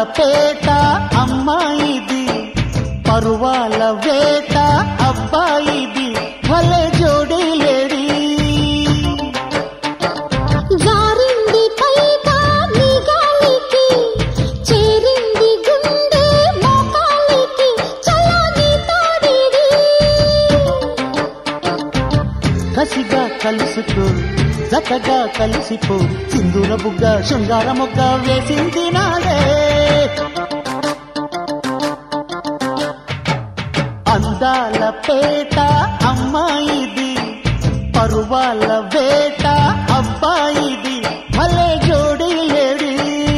పేట అమ్మాయిది పరువాల వేట అబ్బాయిది భలే జోడీ లేడీ జారింది పైట నీ గాలికి చేరింది గుండె మోకాలికి చలో నీ తోడిది కసిగా కలుసుకో జతగా కలిసిపో సింధూర బుగ్గ శృంగార మొగ్గ వేసింది నాడే అందాల పేట అమ్మాయిది పరువాల వేట అబ్బాయిది భలే జోడీ లేడీ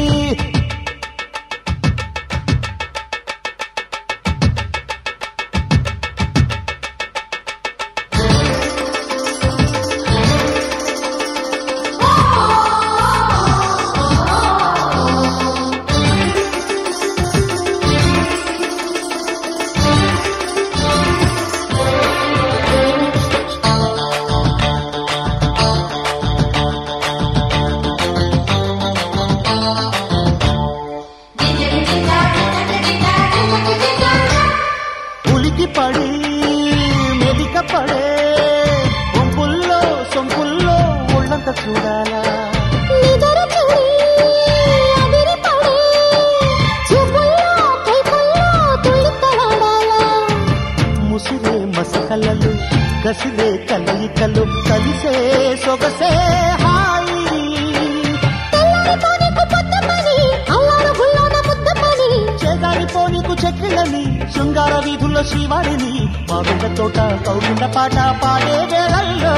ఉలికి పడి మెలిక పడే ఒంపుల్లో సొంపుల్లో ఒళ్ళంత చూడాలా నిదర చెడి అదిరిపడే చూపుల్లో కైపుల్లో తుళ్ళిత్తలాడాలా ముసిరే మసకలలు కసిరే కలయికలు కలిసే సొగసే హాయి తెల్లారితో నీకు పొద్దమని అల్లారు గుల్లోన ముద్దమని చేదారిపోనీకు చెక్కిళ్ళని శృంగార వీధుల్లో శ్రీవారిని మా బిడ్డ తోట కౌరిండ పాట పాడే వేళల్లో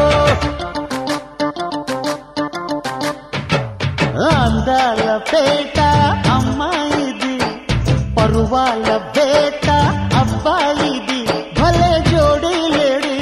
అందాల పేట అమ్మాయిది పరువాల వేట అబ్బాయిది భలే జోడీ లేడీ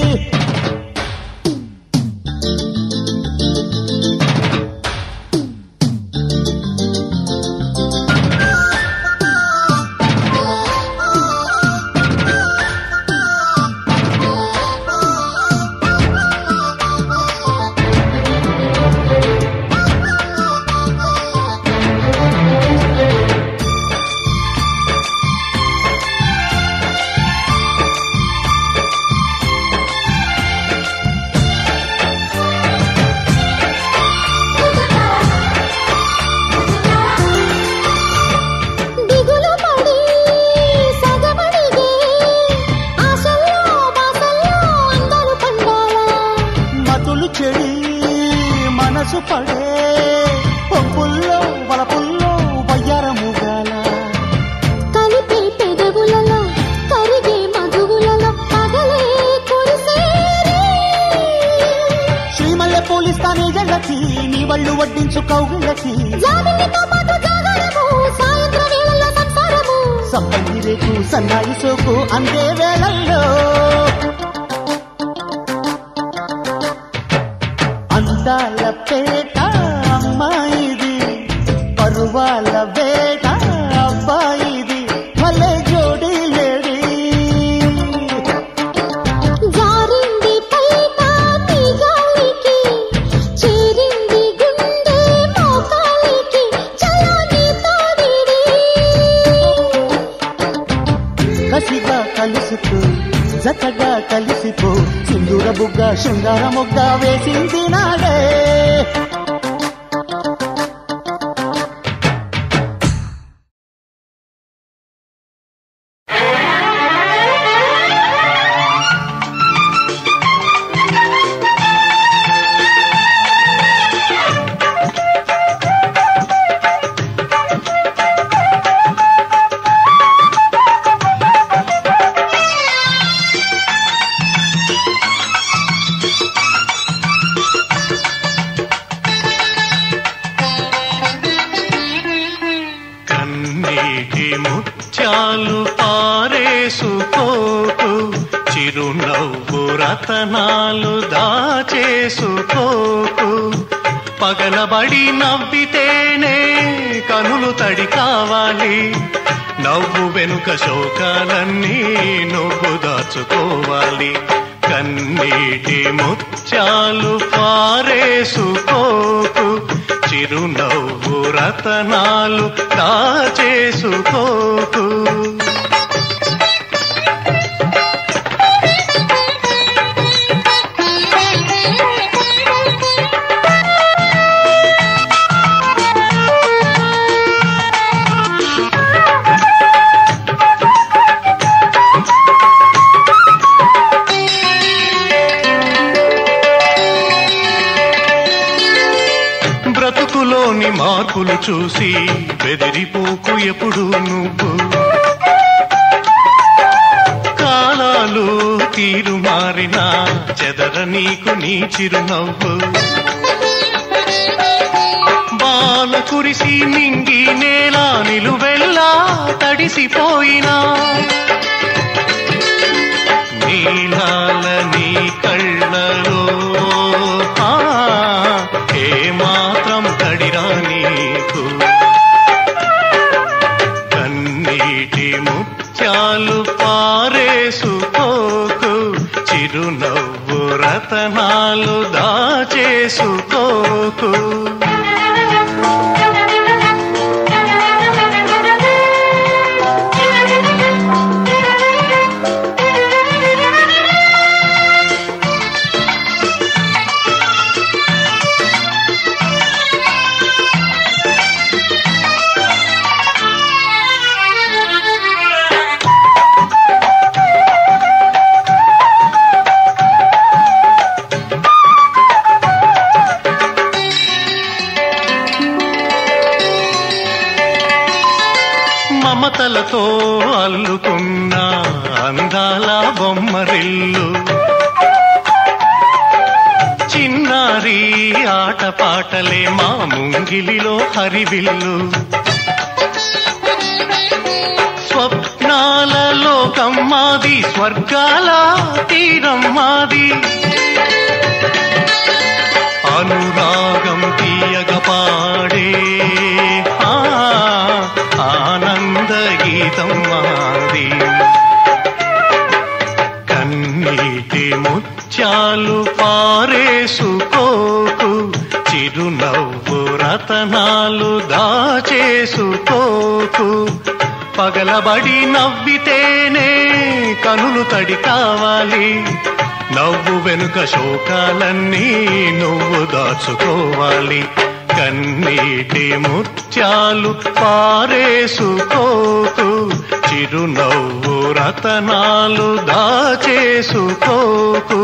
దిగులు పడి సగమడిగే ఆశల్లో బాసల్లో అందరూ పండాలా మతులు చెడి మనసు పడే పొంపుల్లో వలపుల్లో వయ్యారముగాల కలిపే పెదవులలో కరిగే మధువులలో పగలే కురిసేరే శ్రీమల్లె పోలిస్తానే జళ్ళకి నీ వళ్ళు వడ్డించు కౌగిళ్ళకి జాబిల్లితో పాటు జాగరము సాయంత్రం వేళల్లో సంసారము సంపంగి రేకు సన్నాయి సోకు అందే వేళల్లో అందాల పేట అమ్మాయిది పరువాల వేట అబ్బాయిది భలే జోడీ లేడీ జారింది పైట నీ గాలికి చేరింది గుండె మోకాలికి చలో నీ తోడిది కసిగా కలుసుకో జతగా కలిసిపో సింధూర బుగ్గ శృంగార మొగ్గ వేసింది నాడే కన్నీటి ముత్యాలు పారేసుకోకు చిరునవ్వు రతనాలు దాచేసుకోకు పగలబడి నవ్వితేనే కనులు తడి కావాలి నవ్వు వెనుక శోకాలన్నీ నువ్వు దాచుకోవాలి కన్నీటి ముత్యాలు పారేసుకోకు చిరునవ్వు రతనాలు దాచేసుకోకు బ్రతుకులోని మార్పులు చూసి బెదిరిపోకు ఎప్పుడు నువ్వు కాలాలు తీరు మారినా చెదర నీకు నీ చిరునవ్వు బాల కురిసి మింగి నేల నిలువెల్లా తడిసిపోయినా నీలాల నీ కళ్ళలో ఆ, ఏ మాత్రం తడిరా నీకు కన్నీటి ముత్యాలు పారేసుకోకు చిరునవ్వు రతనాలు దాచేసుకోకు మమతలతో అల్లుకున్న అందాల బొమ్మరిల్లు చిన్నారి ఆటపాటలే మా ముంగిలిలో హరివిల్లు స్వప్నాల లోకం మాది స్వర్గాల తీరం మాది అనురాగం తీయగ పాడే ఆ, ఆనంద గీతం మాది కన్నీటి ముత్యాలు పారేసుకోకు చిరునవ్వు రతనాలు దాచేసుకోకు పగలబడి నవ్వితేనే కనులు తడి కావాలి నవ్వు వెనుక శోకాలన్నీ నువ్వు దాచుకోవాలి కన్నీటి ముత్యాలు పారేసుకోకు చిరునవ్వు రతనాలు దాచేసుకోకు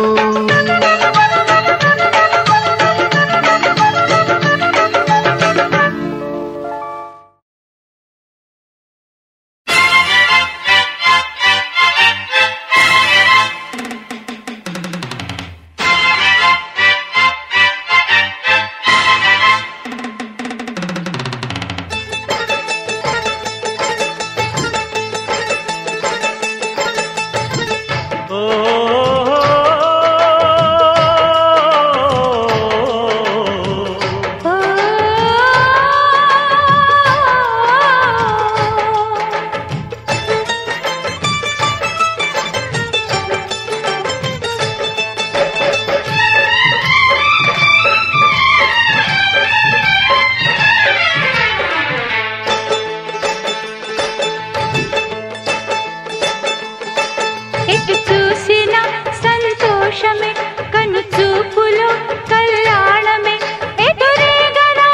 ఎటు చూసిన సంతోషమే కను చూపులో కళ్యాణమే ఎదురేగరా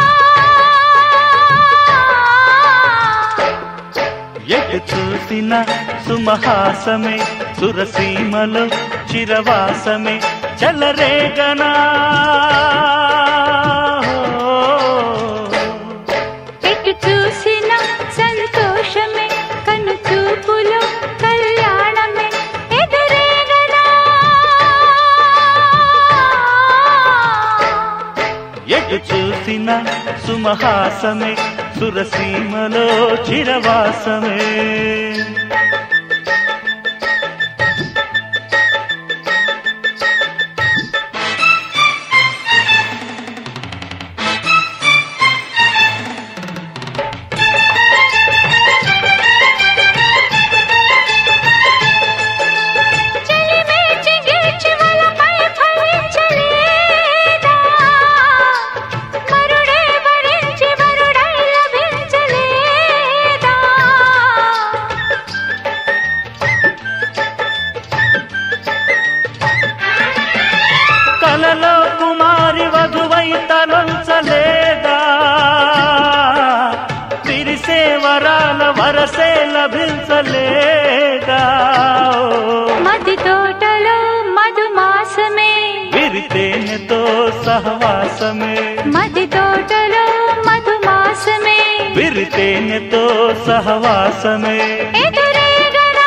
ఎటు చూసిన సుమహాసమే సురసీమలో చిరవాసమే చలరేగనా ఎటు చూసిన సంతోషమే కను చూపులో కళ్యాణమే ఎదురేగరా ఎటు చూసిన సుమహాసమే సురసీమలో చిరవాసమే చెలిమే చిగిర్చి వలపై ఫలించలేదా? మరుడే కలలో కుమారి వధువై తలంచలేదా విరిసే వరాల వరసే లభించలేదా మది తోటలో మధుమాసమే విరితేనెతో సహవాసమే మది తోటలో మధుమాసమే విరితేనెతో సహవాసమే ఎదురేగడా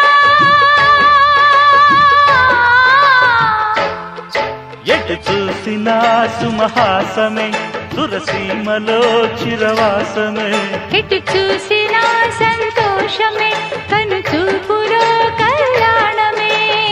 ఎటు చూసినా సుమహాసమే దురసీమలో చిరవాసమే ఎటు చూసినా సంతోషమే కను చూపులో కళ్యాణమే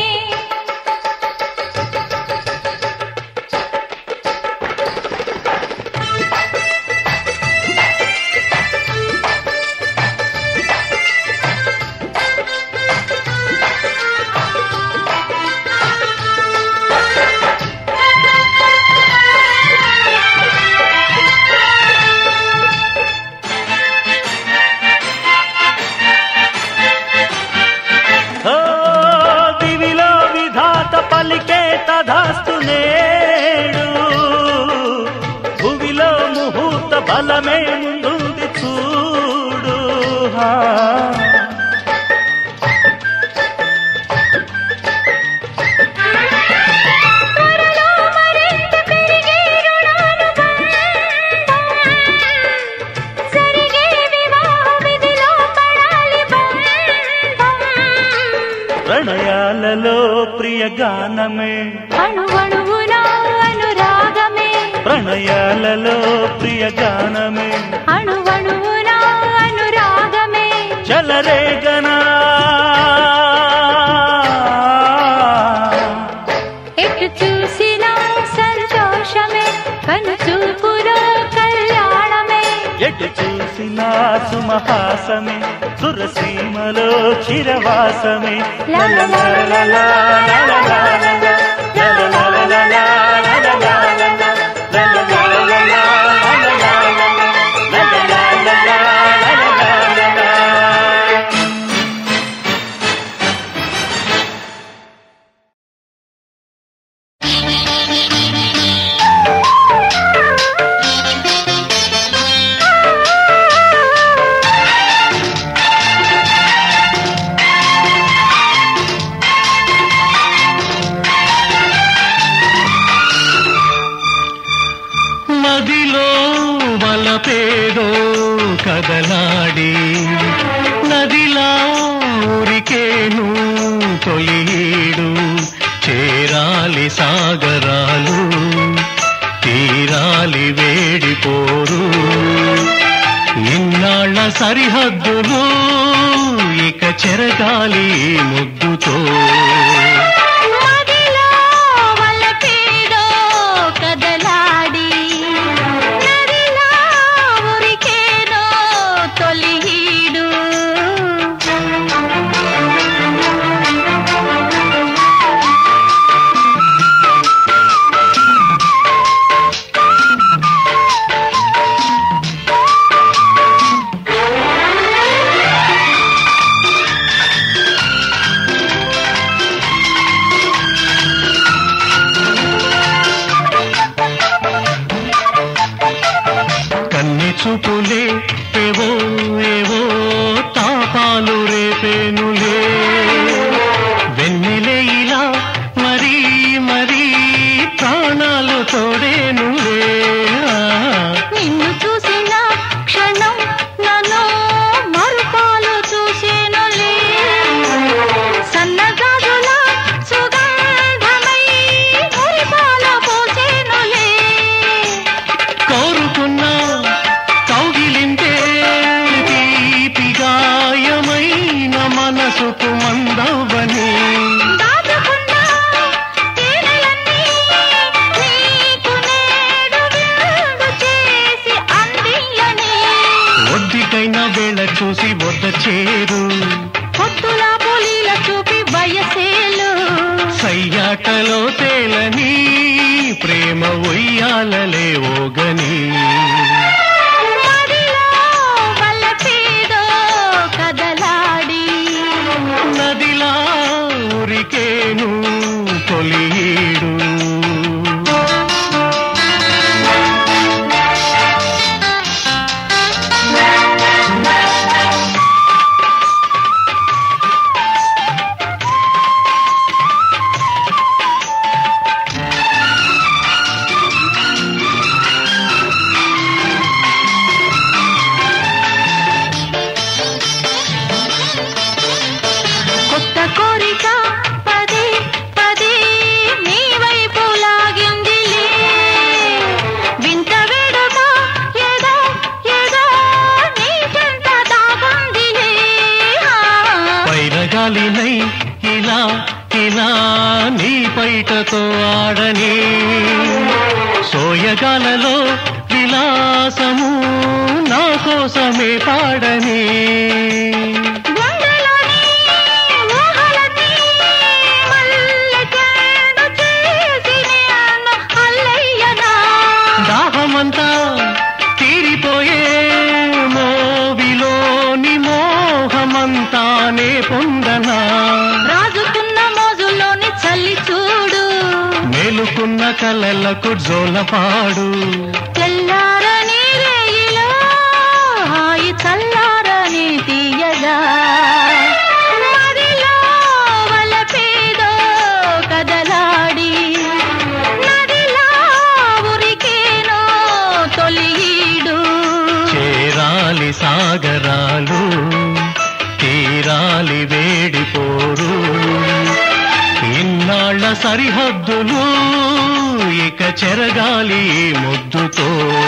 ఓ దివిలో విధాత పలికే తధాస్తు నేడు భువిలో ముహూర్త బలమే ముందుంది చూడు హా. త్వరలో మరింత పెరిగే రుణానుబంధం. జరిగే వివాహ విధిలో పడాలి బంధం. ప్రణయాలలో ప్రియ గానమే అణువణువున అనురాగమే ప్రణయాలలో ప్రియ గానమే అణువణువున అనురాగమే చలరేగనా ఎటు చూసినా సంతోషమే కను చూపులో కళ్యాణమే ఎటు చూసినా సుమహాసమే సురసీమలో చిరవాసమే లా లా లా లా లా లా లా లా లా లా. లా లా లా లా లా లా లా లా లా లా లా. లా లా లా లా లా లా లా లా లా లా లా. లా లా లా లా లా లా లా లా లా లా. నదిలో వలపేదో కదలాడి నదిలా ఊరికేను తొలిడు చేరాలి సాగరాలు తీరాలి వేడిపోరు ఇన్నాళ్ళ సరిహద్దులు ఇక చెరగాలి ముద్దుతో మదిలో వలపేదో కదలాడి నదిలా ఉరికేదో తొలిహీడు కన్ని చూపులే ఏవో ఏవో తాపాలు రేపేనులే వెన్నెలే ఇలా మరీ మరీ ప్రాణాలు తోడేనులే ఆ. నిన్ను చూసిన క్షణం నన్ను మరుపాలు చూసేనులే సన్నగాజుల సుగంధమై మురిపాల పోసేనులే కోరుకున్న కౌగిలింతే తీపి గాయమైన మనసుకు మందవని దాచుకున్న తేనెలన్నీ నీకు నేడు విందు చేసి అందియని ఒడ్డికైన వేళ చూసి వద్ద చేరు పొత్తుల పులిల చూపి వయసేలు సయ్యాటలో తేలని ప్రేమ ఉయ్యాలలే ఓగని మదిలో వలపేదో కదలాడి నదిలా ఊరికేను తొలిడు సీతతో ఆడని సోయగాలలో విలాసము నా కోసమే పాడని గుండెలోని ఊహలన్నీ మల్లెచెండు చేసిన అల్లయ్యనా. దాహమంతా తీరిపోయే మోవిలోని మోహమంతానే పొందనా రాజుకున్న మోజుల్లోని చల్లి చూడు మేలుకున్న కలలకు జోలపాడు తెల్లారని రేయిలో హాయి చల్లారని తీయగా మదిలో వలపేదో కదలాడి నదిలా ఉరికేనో తొలియీడు చేరాలి సాగరాలు తీరాలి వేడిపోరు ఇన్నాళ్ళ సరిహద్దులు ఇక చెరగాలి ఈ ముద్దుతో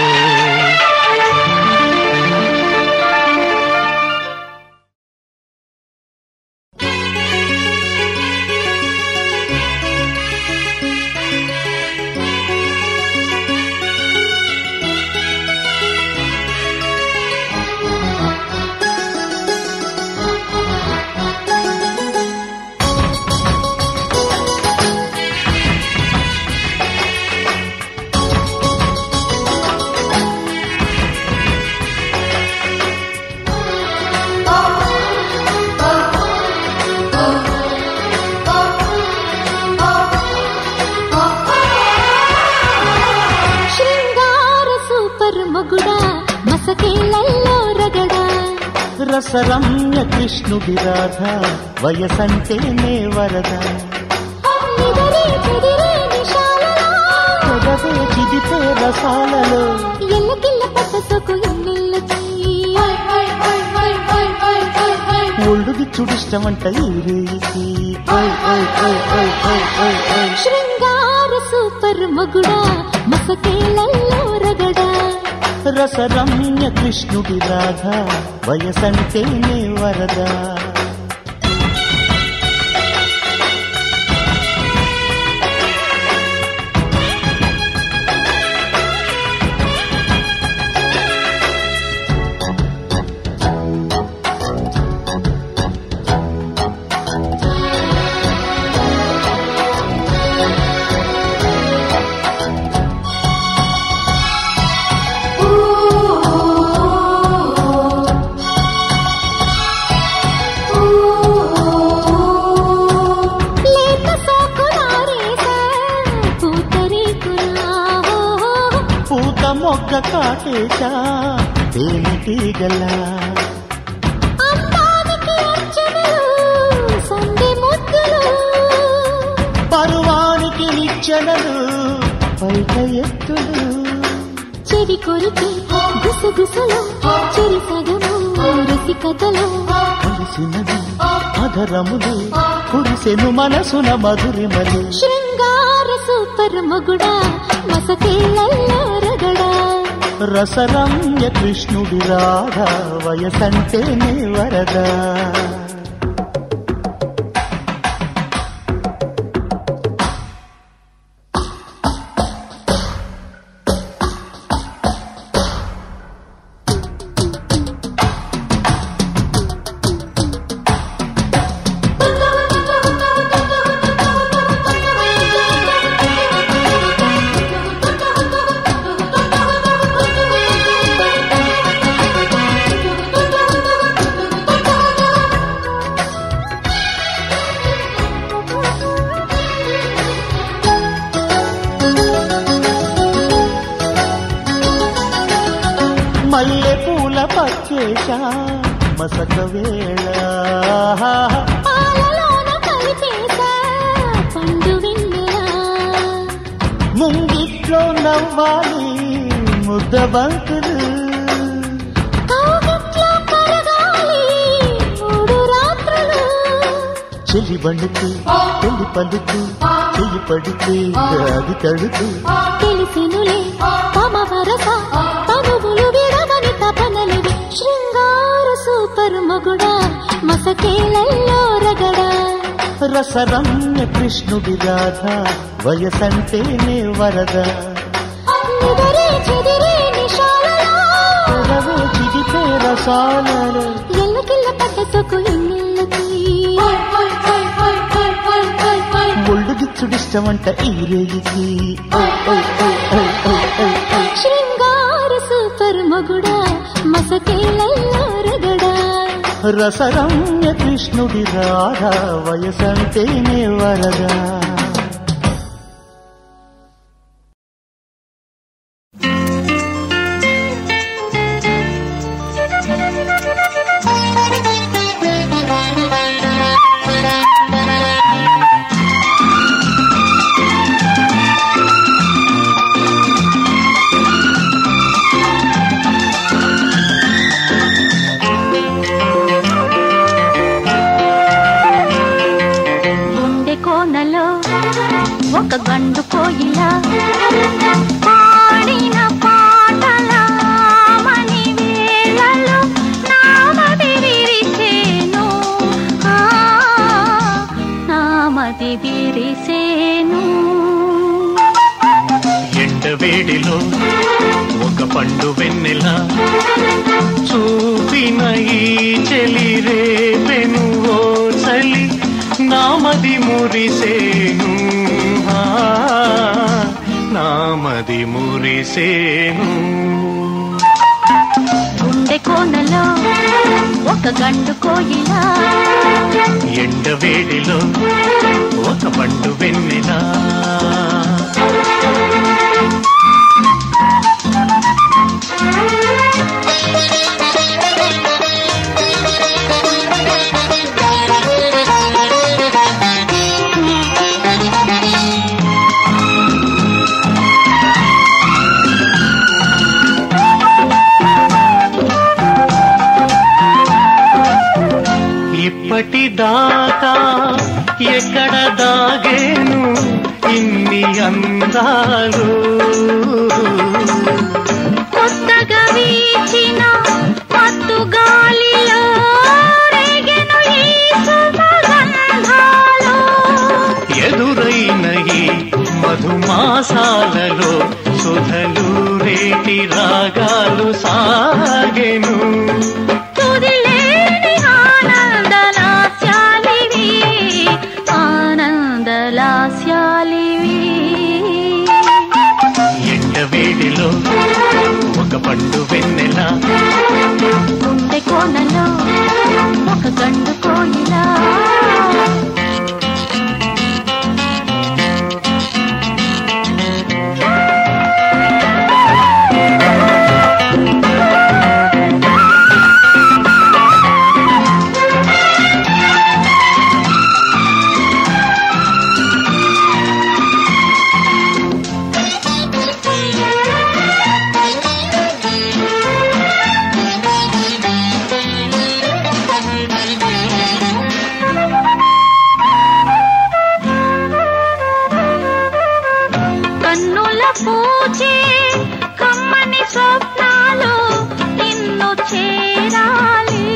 శృంగార సూపర్ మొగుడా మసకేళ్ళల్లో రగడా రసరమ్య కృష్ణుడి రాధ వయసంటేనే వరద నిదరే చెదిరే నిశాలలో పెదవే చిదితే రసాలలో ఎల్లకిల్ల పట్ట సొకు ఎన్నెల్లకి ఒళ్ళుది చుడిష్టమంట ఈ రేయికి ఓయ్ ఓయ్ ఓయ్ ఓయ్ ఓయ్ ఓయ్ ఓయ్ శృంగార సూపర్ మొగుడా మసకేళ్ళల్లో రగడా రసరమ్య కృష్ణుడి రాధ వయసంటేనే వరద లేత సోకులారేసా పూతరేకులా పూత మొగ్గ కాటేశా తేనెటీగలా అందానికి అర్చనలు సంధి ముద్దులు పరువానికి నిచ్చెనలు పైట ఎత్తులు చెవి కొరికి గుసగుసలు చెరి సగము రసికతలు కలిసినది అధరములు కురిసెను మనసున మధురిమలు శృంగార సూపర్ మొగుడా మసకేళ్ళల్లో రగడా రసరమ్య కృష్ణుడి రాధ వయసంటేనే వరదా మల్లె పూల పచ్చేశా మసక వేళ పాలలోన కలిపేసా పండు వెన్నెలా ముంగిట్లో నవ్వాలి ముద్ద బంతులు కౌగిట్లో కరగాలి మూడు రాత్రులు చెలి బండుకు పెళ్లి పలుకు చెయ్యి పడితే అది తడుకు తెలిసినులే తమ వరస తనువులు విడవని తపనలివి శృంగార సూపర్ మొగుడా మసకేళ్ళల్లో రగడా రసరమ్య కృష్ణుడి రాధ వయసంటేనే వరద నిదరే చెదిరే నిషాలలో పెదవే చిగిపే రసాలలో ఎల్లకిల్ల పడ్డ సొకు ఎన్నెల్లకి ఒళ్ళు గిచ్చుడిష్టమంట ఈ రేగికి ఓయ్, ఓయ్, ఓయ్, ఓయ్, ఓయ్, ఓయ్, ఓయ్. శృంగార సూపర్ మగుడా మసకేళ్ళల్లో రగడా రసరమ్య కృష్ణుడి రాధ వయసంటేనే వరద గుండె కోనలో ఒక గండు కోయిల పాడిన పాటల మణి వేళలో నామది విరిసేను ఆ, నామది విరిసేను ఎండవేడిలో ఒక పండు వెన్నెల చూపిన ఈ చెలి రేపెను ఓ చలి నామది మురిసేను ఆ, నామది మురిసేను గుండె కోనలో ఒక గండు కోయిల ఎండవేడిలో ఒక పండు వెన్నెల ఇప్పటిదాకా ఎక్కడ దాగేను ఇన్ని అందాలు కొత్తగా వీచిన మత్తు గాలిలో రేగెను ఈ సుమగంధాలు. ఎదురైన ఈ మధుమాసాలలో సుధలు రేటి రాగాలు సాగెను తుదిలేని ఆనందలాస్యాలివి, ఆనందలాస్యాలివి. ఎండవేడిలో ఒక పండు వెన్నెల గుండె కోనలో ఒక గండు కోయిలా కన్నుల పూచే కమ్మని స్వప్నాలు నిన్ను చేరాలి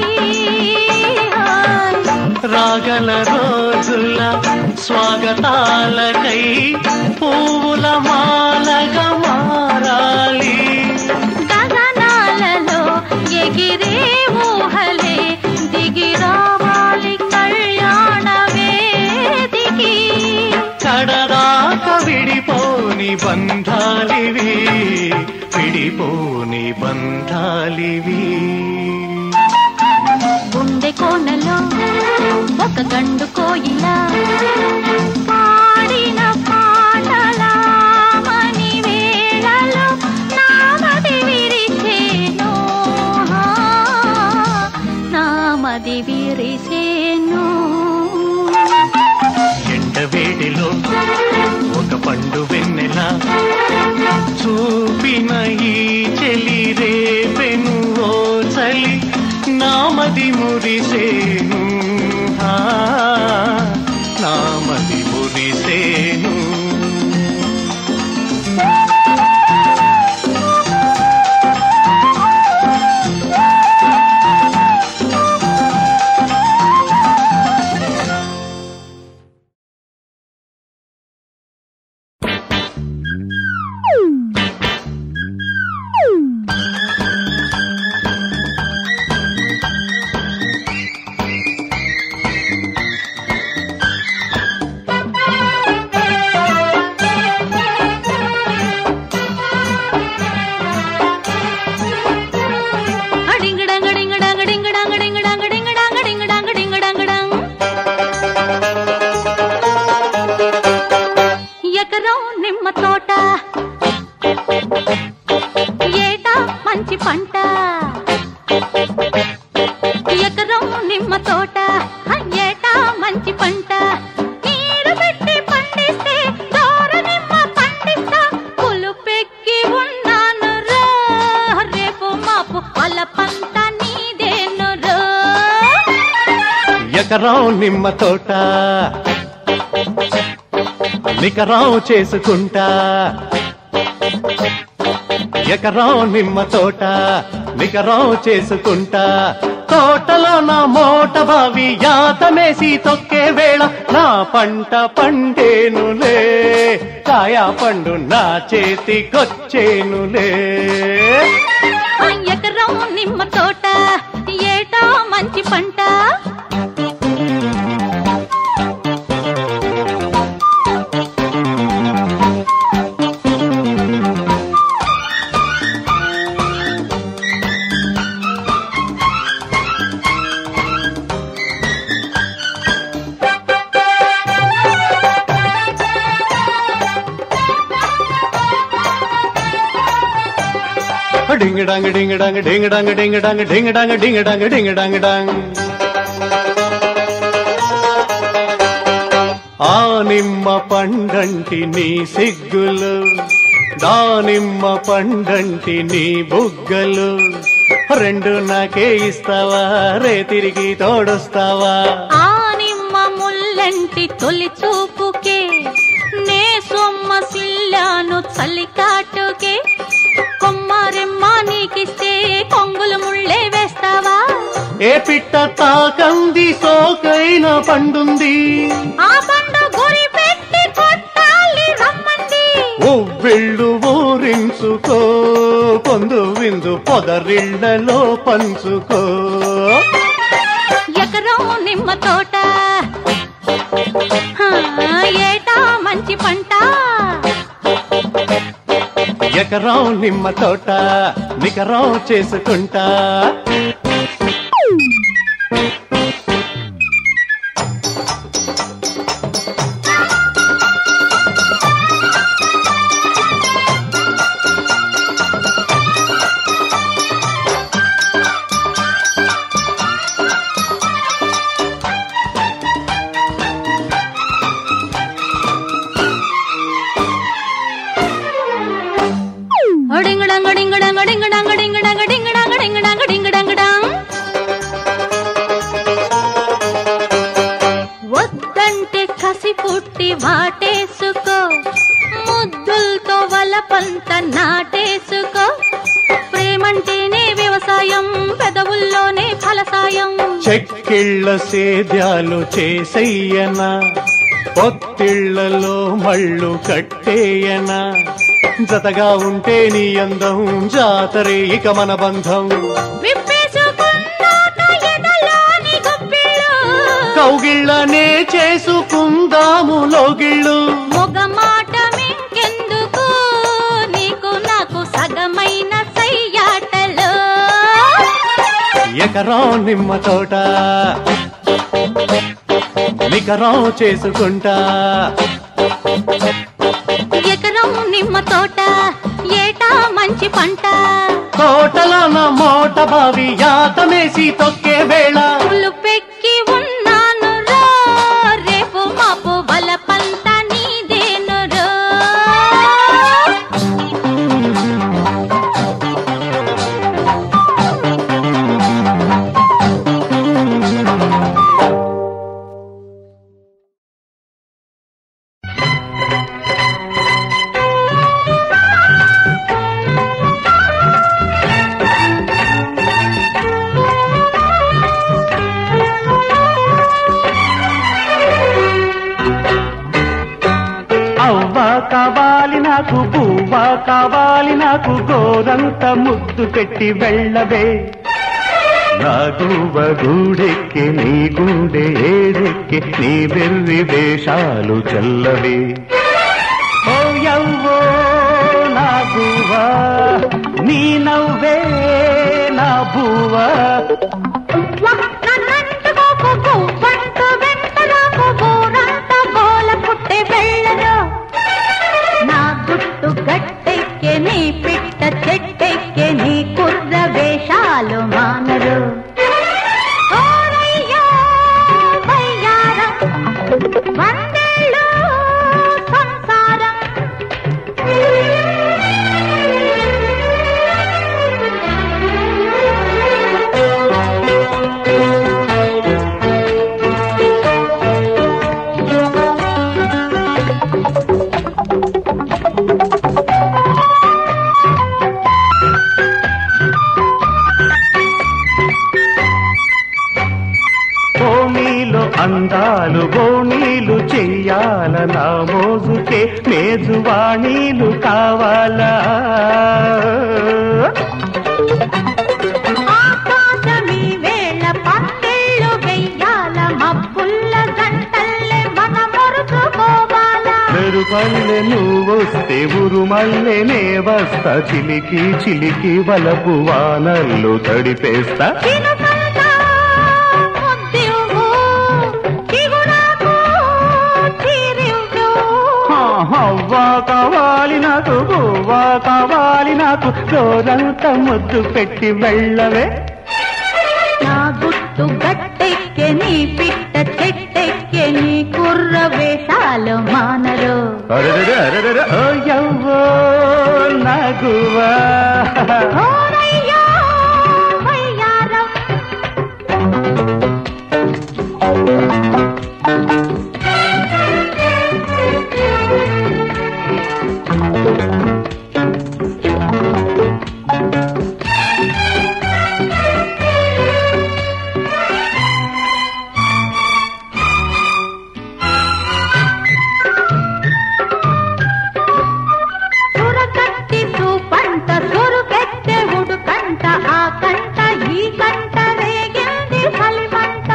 రాగల రోజుల స్వాగతాలకై పువ్వుల మాలగా మారాలి గగనాలలో ఎగిరే ఊహలే దిగి రావాలి కళ్యాణ వేదికి కడదాక విడిపోని బంధాలివి విడిపోని బంధాలివి గుండె కోనలో ఒక గండు కోయిల పాడిన పాటల మణి వేళలో నామది విరిసేను ఆ, నామది విరిసేను ఎండవేడిలో ఒక పండు వెన్నెల చూపిన ఈ చెలి రేపెను ఓ చలి నామది మురిసేను ఆ, నామది మురిసేను ఎకరం నిమ్మ తోట నికరం చేసుకుంటా ఎకరం నిమ్మ తోట నికరం చేసుకుంటా తోటలో నా మోట బావి యాతమేసి తొక్కే వేళ నా పంట పండేనులే కాయా పండు నా చేతికొచ్చేనులే ఆ ఎకరం నిమ్మ తోట ఏటా మంచి పంట డింగ్ డాంగ్ డింగ్ డాంగ్ డింగ్ డాంగ్ డింగ్ డాంగ్ డింగ్ డాంగ్ డింగ్ డాంగ్ డింగ్ డాంగ్ డాంగ్ ఆ నిమ్మ పండంటి నీ సిగ్గులు దానిమ్మ పండంటి నీ బుగ్గలు రెండు నాకే ఇస్తావా రే తిరిగి తోడొస్తావా ఆ నిమ్మ ముల్లంటి తొలి చూపుకే నే సొమ్మ సిల్లాను చలికాటుకే కొమ్మరెమ్మ నీకిస్తే కొంగులు ముళ్ళే వేస్తావా ఏ పిట్ట తాకంది సోకైన పండుంది ఆ పండు గురి పెట్టి కొట్టాలి రమ్మంది ఉవ్విళ్ళు ఊరించుకో పొందు విందు పొదరిళ్లలో పంచుకో ఎకరం నిమ్మ తోట హా, ఏటా మంచి పంట ఎకరం నిమ్మ తోట నికరం చేసుకుంటా డింగడంగ డింగడంగ డింగడంగ డింగడంగ డింగడంగ డింగడంగ డింగడంగడం వద్దంటే కసి పుట్టి వాటేసుకో ముద్దులతో వలపంత నాటేసుకో ప్రేమంటేనే వ్యవసాయం పెదవుల్లోనే ఫలసాయం చెక్కిళ్ళ సేద్యాలు చేసెయ్యనా పొత్తిళ్లలో మళ్ళు కట్టేయనా జతగా ఉంటే నీ అందం జాతరే ఇక మన బంధం విప్పేసుకున్నాక ఎదలోని గుప్పిళ్ళు కౌగిళ్ళనే చేసుకుందాము లోగిళ్ళు మొగ మాట మింకెందుకు నీకు నాకు సగమైన సయ్యాటలు ఎకరం నిమ్మ తోట నికరం చేసుకుంటా ఎకరం నిమ్మ తోట ఏటా మంచి పంట తోటలో నా మోట బావి యాతమేసి తొక్కే వేళ పులు పెక్కి ఉన్నాను రో రేపు మాపు బలపంత నీదేను రో అవ్వా కావాలి నాకు పువ్వా కావాలి నాకు గోరంత ముద్దు పెట్టి వెళ్ళవే నా గువ్వ గూడెక్కి నీ గుండె ఏడెక్కి నీ వెర్రి వేషాలు చల్లవే ఓ యవ్వో నా గువ్వా నీ నవ్వే నా బువ్వా నన్నంటుకోకు గువ్వంటూ వెంటరాకు గోరంత గోల పుట్టి వెళ్ళరు నా గుట్టు గట్టెక్కే నీ పిట్ట చెట్టెక్కే నీ కుర్ర వేషాలు మానరు ఓరయ్యో, వయ్యారం, వందేళ్ళు సంసారం మేజువాణీలు కావాలా ఆకాశమీ వేళ పందిళ్ళు వెయ్యాల మబ్బుల్ల గంటల్లే మన మురుకుకోవాలా మెరుపల్లె నువ్వొస్తే ఉరుమల్లె నే వస్తా చిలికి చిలికి వలపు వానల్లు తడిపేస్తా చినుకంట ముద్దివ్వు, చిగురాకు చీరివ్వు. అవ్వా కావాలి నాకు బువ్వా కావాలి నాకు రోజంత ముద్దు పెట్టి వెళ్ళవే నా గుట్టు గట్టెక్కె నీ పిట్ట చెట్టెక్కె నీ కుర్ర వేషాలు మానరు అరెరెరె, అరెరెరె, ఓ యవ్వో నగువా ఓరయ్యా వయ్యారం సురకట్టి సూపంట సురుకెత్తె ఉడుకంట ఆ కంట ఈ కంట రేగింది ఫలిమంట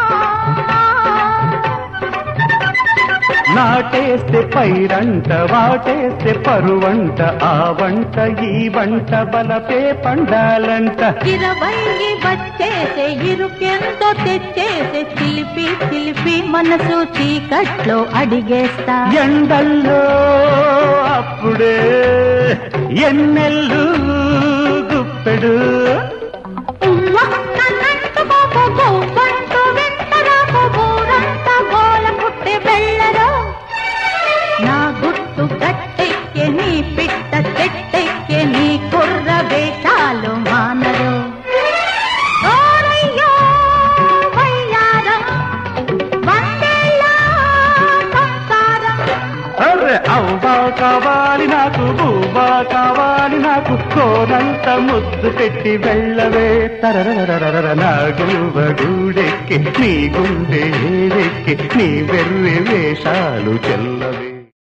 నాటేస్తే పైరంట వాటేస్తే పరువంట ఆ వంట ఈ వంట బలపే పండాలంట ఇరవై వచ్చేసే ఇరుకెంతో తెచ్చేసే చిలిపి చిలిపి మనసు చీకట్లో అడిగేస్తా ఎండల్లో అప్పుడే ఎన్నెల్లు గుప్పెడు ఉమ్మ, నన్నంటుకోకు, గువ్వంటూ వెంటరాకు, ఊరంతా గోల పుట్టి వెళ్ళరు. నా గుట్టు గట్టెక్కే నీ పిట్ట చెట్టెక్కే నీ కుర్ర వేషాలు మానరు ఓరయ్యో వయ్యారం, వందేళ్ళ సంసారం. అర్రె అవ్వా కావాలి నాకు బువ్వా కావాలి నాకు కోనంత ముద్దు పెట్టి వెళ్ళవే తరరరరరర నా గువ్వ గూడెక్కి నీ గుండె ఏడెక్కి నీ వెర్రి వేషాలు చెల్లవే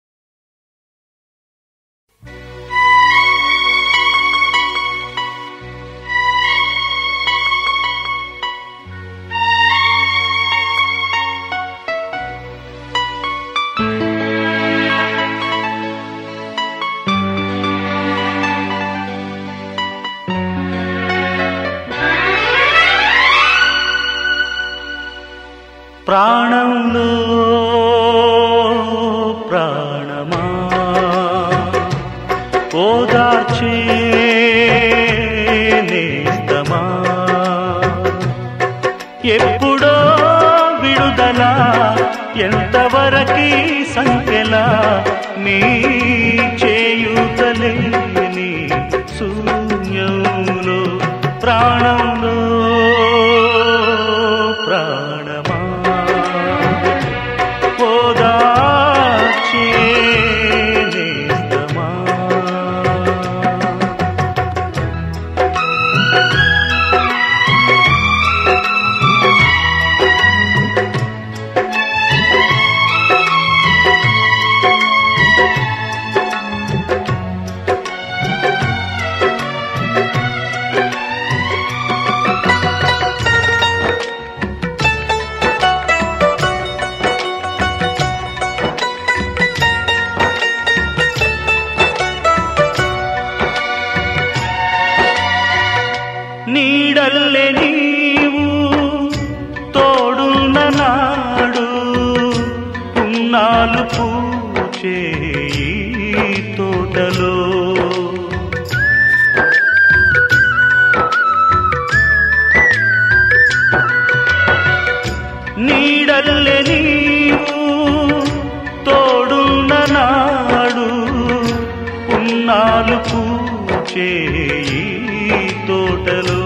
ప్రాణంలో ప్రాణమా ఓదార్చే నేస్తమా ఎప్పుడో విడుదల ఎంతవరకి సంఖ్యలా నీ చేయుతలేని శూన్యంలో ప్రాణంలో ప్రాణమా ఓదార్చే నేస్తమా నీడల్లే నీవు తోడున్న నాడు పున్నాలు పూచే ఈ తోటలో నీడల్లే నీవు తోడున్న నాడు పున్నాలు పూచే ఈ తోటలో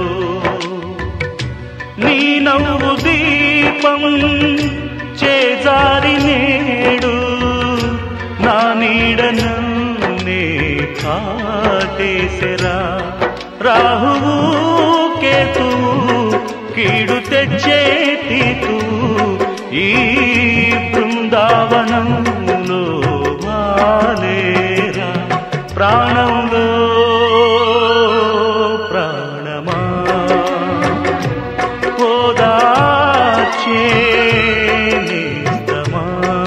నీ నవ్వు దీపం చేజారి నేడు నా నీడను నే కాటేసెరా రాహువు కేతువు కీడు తెచ్చే తీతు ఈ బృందావనంలో వా వాలేరా ప్రాణంలో ప్రాణమా ఓదార్చే నేస్తమా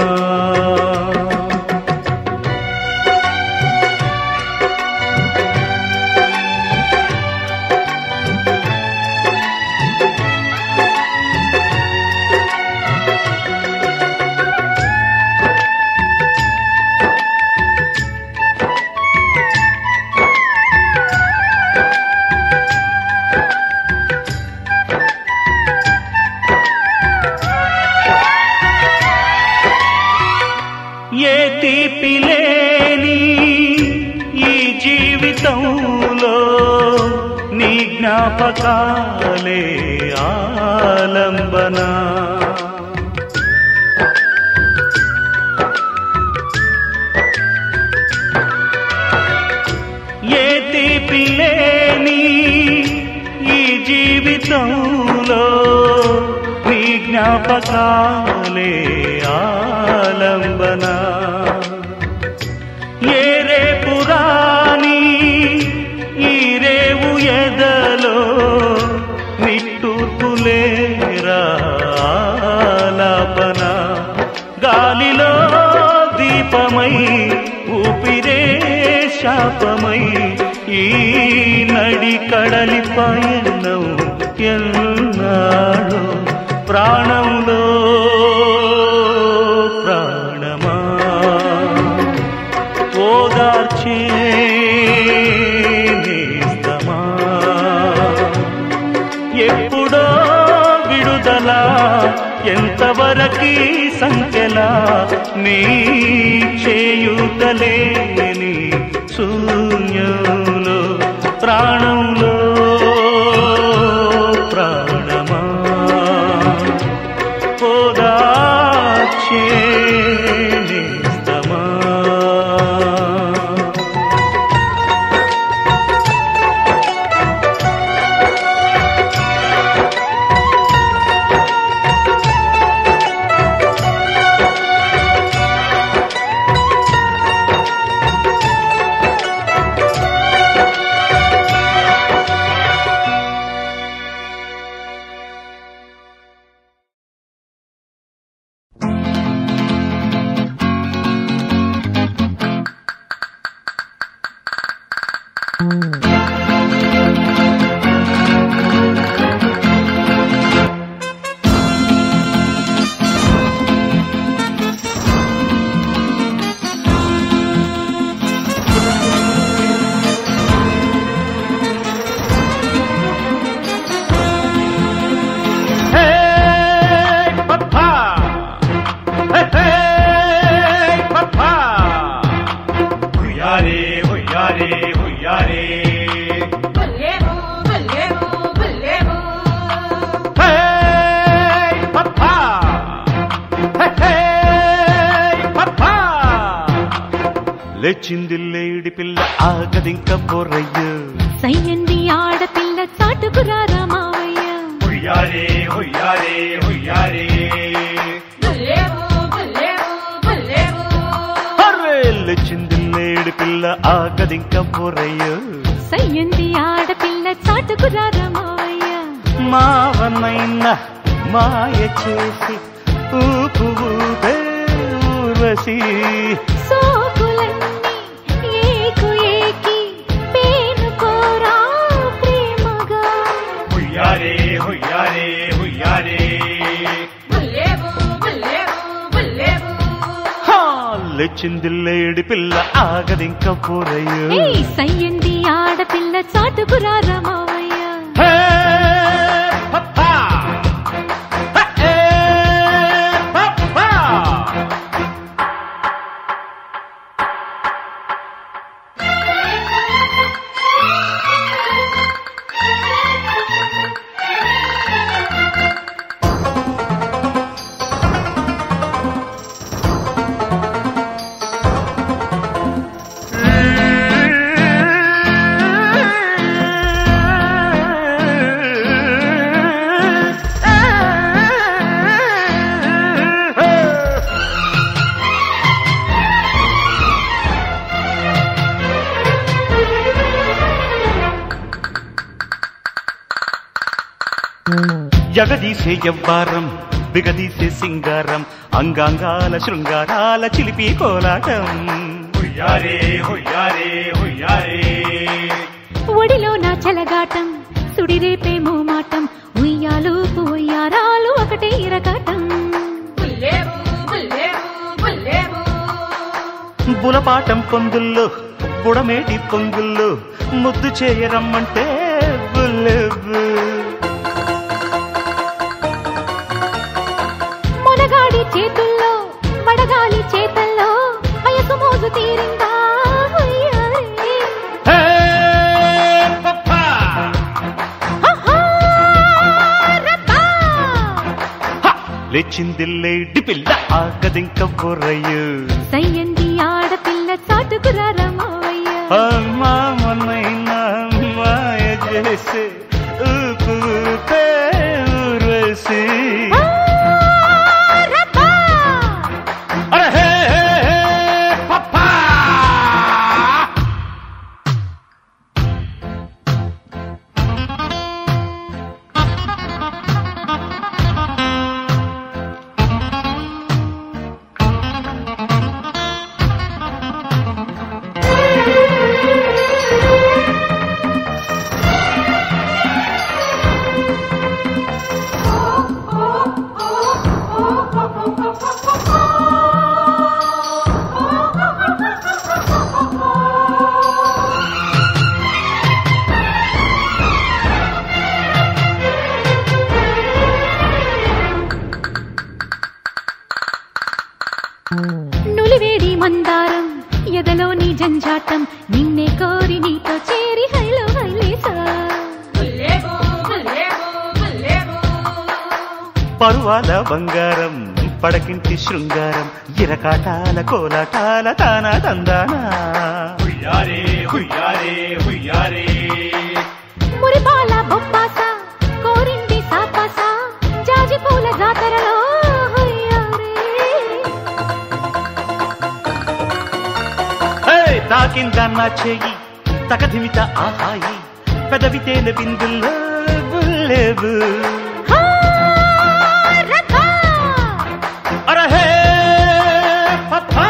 ఏ తీపి లేని ఈ జీవితంలో నీ జ్ఞాపకాలే ఆలంబన ఏ తీపి లేని ఈ జీవితంలో నీ జ్ఞాపకాలే ఆలంబన ఏ రేపు రాని ఈ రేవు ఎదలో నిట్టూర్పులేరా ఆలాపన గాలిలో దీపమై ఊపిరే శాపమై ఈ నడి కడలి పయనం ఎన్నాడో ప్రాణంలో ప్రాణమా ఓదార్చే నేస్తమా ఎప్పుడో విడుదల ఎంతవరకీ సంఖ్యలా నీ చేయుతలేని శూన్యంలో ప్రాణంలో ప్రాణమా ఓదార్చే నేస్తమా Hey, papa! Hey, hey, papa! Huyare, huyare, huyare. బుల్లేవు బుల్లేవు బుల్లేవు Hey, papa! Hey, hey, papa! లేచింది లేడి పిల్ల ఆగదింక పొరయ్య సయ్యంది ఆడపిల్ల చాటుకురారా మావయ్య హుయ్యారే హుయ్యారే హుయ్యారే బుల్లేవు బుల్లేవు బుల్లేవు అరే లేచింది లేడి పిల్ల ఆగదింక పొరయ్య సయ్యంది ఆడపిల్ల చాటుకురారా మావయ్య మావనైన మాయ చేసి ఊపు ఊపే ఊర్వశి సోకులన్నీ ఏకు ఏకి పేనుకోరా ప్రేమగా హుయ్యారే హుయ్యారే హుయ్యారే బుల్లేవు బుల్లేవు బుల్లేవు లేచింది లేడి పిల్ల ఆగదింక పొరయ్య ఏయ్ సయ్యంది ఆడపిల్ల చాటుకురారా మావయ్య హే పప్పా హే పప్పా ఎగదీసే ఎవ్వారం బిగదీసే సింగారం అంగాంగాల శృంగారాల చిలిపి కోలాటం హుయ్యారే హుయ్యారే హుయ్యారే ఒడిలో నా చెలగాటం సుడిరేపే మోమాటం ఉయ్యాలు ఉయ్యారాలు ఒకటే ఇరకాటం బులపాటం పొందుల్లో బుడమేటి పొంగుల్లో ముద్దు చేయరమ్మంటే బుల్లెబు. మొనగాడి చేతుల్లో వడగాలి చేతల్లో వయసు మోజు తీరిందా ఉయ్యారే. హే, పప్పా! ఆహా, రబ్బా. హ! లేచిందిల్లేడి పిల్ల ఆగదింక బుర్రయ్యు సయ్యంది ఆడపిల్ల చాటుకురారా మావయ్య అమ్మా మొన్నైనా మాయ చేసి ఊపు ఊపే ఊర్వశి ఆ, రబ్బా. అరే హే, హే, హే, పప్పా! నులివేడి మందారం ఎదలోని జంజాటం నిన్నే కోరి నీతో చేరి హైలో హైలేసా పరువాల బంగారం పడకింటి శృంగారం ఇరకాటాల కోలాటాల తానా తందానా హుయ్యారే హుయ్యారే హుయ్యారే మురిపాల బొప్పాస కోరింది సాపాస జాజి పూల జాతరలో హొయ్యారే. హే, తాకిందన్న చెయ్యి తకధిమిత ఆహాయి పెదవి తేనె బిందుల్లో బుల్లెబు హా, రబ్బా. అరహే పప్పా!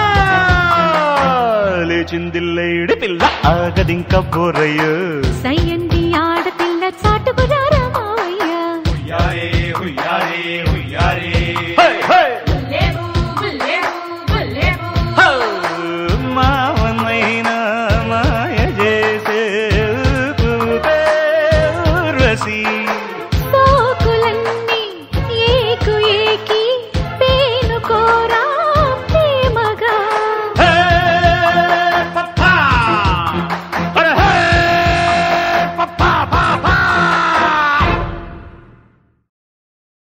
లేచిందిల్లేడి పిల్ల ఆగదింక బోరయ్యో సయ్యంది ఆడపిల్ల చాటుకు